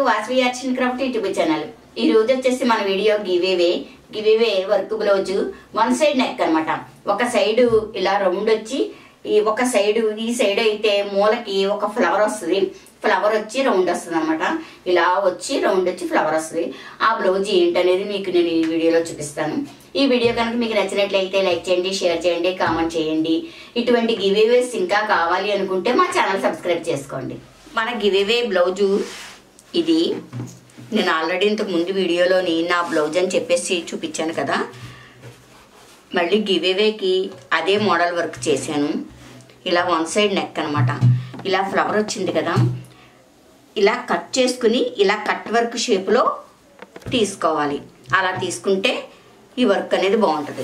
Vasavi arts and craft YouTube channel ఈ రోజు వచ్చేసి మన video giveaway giveaway work blouse one side neck అన్నమాట ఒక సైడ్ ఇలా రౌండ్ వచ్చి ఈ ఒక సైడ్ ఈ సైడ్ అయితే మూలకి ఒక ఫ్లవర్ వస్తుంది ఫ్లవర్ వచ్చి రౌండ్ వస్తుంది అనమాట ఇలా వచ్చి రౌండ్ వచ్చి ఫ్లవర్ వస్తుంది ఆ బ్లౌజ్ ఏంటనేది మీకు నేను ఈ వీడియోలో చూపిస్తాను ఈ వీడియో కనుక మీకు నచ్చినట్లయితే లైక్ చేయండి షేర్ చేయండి కామెంట్ చేయండి ఇటువంటి గివేవేస్ ఇంకా కావాలి అనుకుంటే మా ఛానల్ సబ్స్క్రైబ్ చేసుకోండి మన గివేవే బ్లౌజు ఇది నేను ఆల్రెడీ ఇంతకు ముందు వీడియోలోని నా బ్లౌజ్ అని చెప్పేసి చూపించాను కదా మళ్ళీ గివేవేకి అదే మోడల్ వర్క్ చేశాను ఇలా వన్ సైడ్ నెక్ అనమాట ఇలా ఫ్లవర్ వచ్చింది కదా ఇలా కట్ చేసుకుని ఇలా కట్ వర్క్ షేప్లో తీసుకోవాలి అలా తీసుకుంటే ఈ వర్క్ అనేది బాగుంటుంది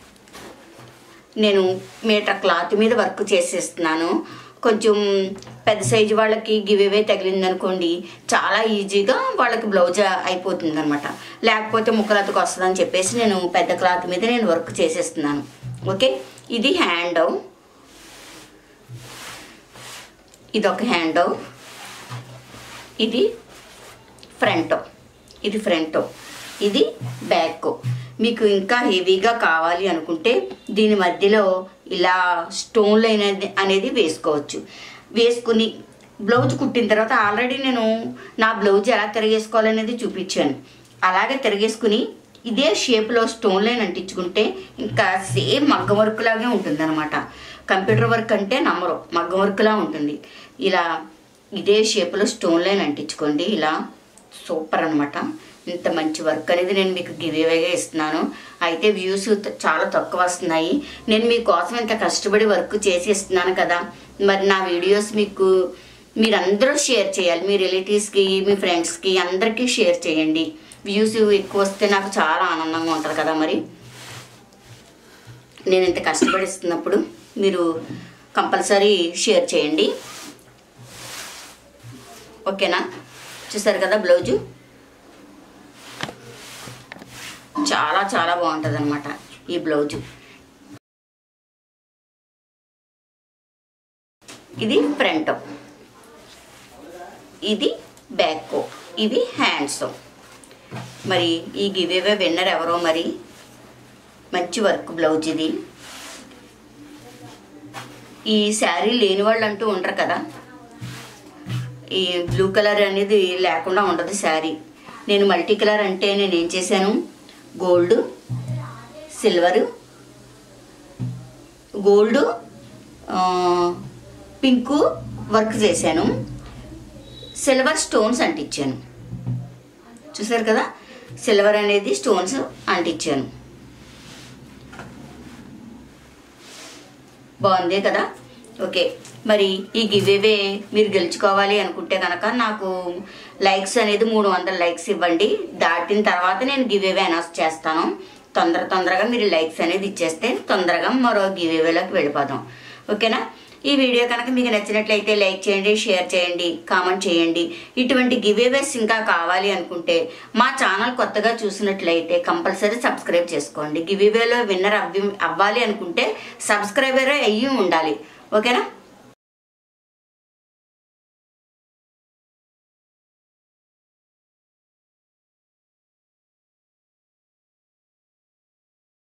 నేను మీటర్ క్లాత్ మీద వర్క్ చేసేస్తున్నాను కొంచెం పెద్ద సైజు వాళ్ళకి గివేవే తగిలింది అనుకోండి చాలా ఈజీగా వాళ్ళకి బ్లౌజ్ అయిపోతుంది అనమాట లేకపోతే ముక్కలతకు వస్తుందని చెప్పేసి నేను పెద్ద క్లాత్ మీద నేను వర్క్ చేసేస్తున్నాను ఓకే ఇది హ్యాండ్ ఇది ఒక హ్యాండ్ ఇది ఫ్రంట్ ఇది ఫ్రంట్ ఇది బ్యాక్ మీకు ఇంకా హెవీగా కావాలి అనుకుంటే దీని మధ్యలో ఇలా స్టోన్ లైన్ అనేది అనేది వేసుకోవచ్చు వేసుకుని బ్లౌజ్ కుట్టిన తర్వాత ఆల్రెడీ నేను నా బ్లౌజ్ ఎలా తిరగేసుకోవాలనేది చూపించాను అలాగే తిరగేసుకుని ఇదే షేప్లో స్టోన్ లైన్ అంటించుకుంటే ఇంకా సేమ్ మగ్గం వర్క్ లాగే ఉంటుంది అనమాట కంప్యూటర్ వర్క్ అంటే నమ్మరు మగ్గం వర్క్లా ఉంటుంది ఇలా ఇదే షేప్లో స్టోన్ లైన్ అంటించుకోండి ఇలా సూపర్ అనమాట ఇంత మంచి వర్క్ అనేది నేను మీకు గివేవేగా ఇస్తున్నాను అయితే వ్యూస్ త- చాలా తక్కువ వస్తున్నాయి నేను మీకోసం ఇంత కష్టపడి వర్క్ చేసి ఇస్తున్నాను కదా మరి నా వీడియోస్ మీకు మీరందరూ షేర్ చేయాలి మీ రిలేటివ్స్కి మీ ఫ్రెండ్స్కి అందరికీ షేర్ చేయండి వ్యూస్ ఎక్కువ వస్తే నాకు చాలా ఆనందంగా ఉంటుంది కదా మరి నేను ఇంత కష్టపడి ఇస్తున్నప్పుడు మీరు కంపల్సరీ షేర్ చేయండి ఓకేనా చూసారు కదా బ్లౌజు చాలా చాలా బాగుంటుంది అనమాట ఈ బ్లౌజు ఇది ఫ్రంట్ ఇది బ్యాక్ ఇవి హ్యాండ్స్ మరి ఈ గివేవే విన్నర్ ఎవరో మరి మంచి వర్క్ బ్లౌజ్ ఇది ఈ శారీ లేని వాళ్ళు అంటూ ఉండరు కదా ఈ బ్లూ కలర్ అనేది లేకుండా ఉండదు శారీ నేను మల్టీ కలర్ అంటే నేను ఏం చేశాను gold silver gold pink work చేశాను సిల్వర్ స్టోన్స్ అంటించాను చూసారు కదా సిల్వర్ అనేది స్టోన్స్ అంటించాను బాగుంది కదా ఓకే మరి ఈ గివేవే మీరు గెలుచుకోవాలి అనుకుంటే కనుక నాకు లైక్స్ అనేది మూడు వందల లైక్స్ ఇవ్వండి దాటిన తర్వాత నేను గివేవే అనౌన్స్ చేస్తాను తొందర తొందరగా మీరు లైక్స్ అనేది ఇచ్చేస్తే తొందరగా మరో గివేవేలోకి వెళ్ళిపోదాం ఓకేనా ఈ వీడియో కనుక మీకు నచ్చినట్లయితే లైక్ చేయండి షేర్ చేయండి కామెంట్ చేయండి ఇటువంటి గివేవేస్ ఇంకా కావాలి అనుకుంటే మా ఛానల్ కొత్తగా చూసినట్లయితే కంపల్సరీ సబ్స్క్రైబ్ చేసుకోండి గివేవేలో విన్నర్ అవ్వి అవ్వాలి అనుకుంటే సబ్స్క్రైబరే అయ్యి ఉండాలి ఓకేనా